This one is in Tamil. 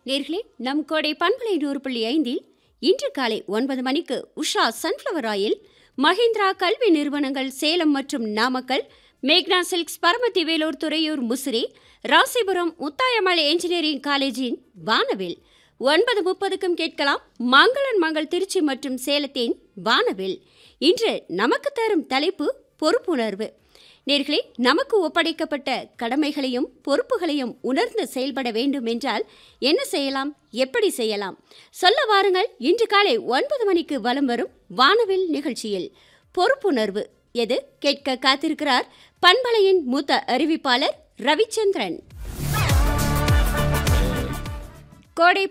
நேர்களே நம் கோடை பண்பலை நூறு புள்ளி ஐந்தில் இன்று காலை ஒன்பது மணிக்கு உஷா சன்ஃப்ளவர் ஆயில் மஹிந்திரா கல்வி நிறுவனங்கள் சேலம் மற்றும் நாமக்கல் மேக்னா சில்க்ஸ் பரமத்தி வேலூர் துறையூர் முசிறி ராசிபுரம் முத்தாயமலை என்ஜினியரிங் காலேஜின் வானவில் ஒன்பது முப்பதுக்கும் கேட்கலாம் மங்களன் மங்கள் திருச்சி மற்றும் சேலத்தின் வானவில் இன்று நமக்கு தரும் தலைப்பு பொறுப்புணர்வு நேர்களே நமக்கு ஒப்படைக்கப்பட்ட கடமைகளையும் பொறுப்புகளையும் உணர்ந்து செயல்பட வேண்டும் என்றால் என்ன செய்யலாம் எப்படி செய்யலாம் சொல்ல வாருங்கள் இன்று காலை ஒன்பது மணிக்கு வலம் வரும் வானவில் நிகழ்ச்சியில் பொறுப்புணர்வு எது கேட்க காத்திருக்கிறார் பண்பலையின் மூத்த அறிவிப்பாளர் ரவிச்சந்திரன் கோடை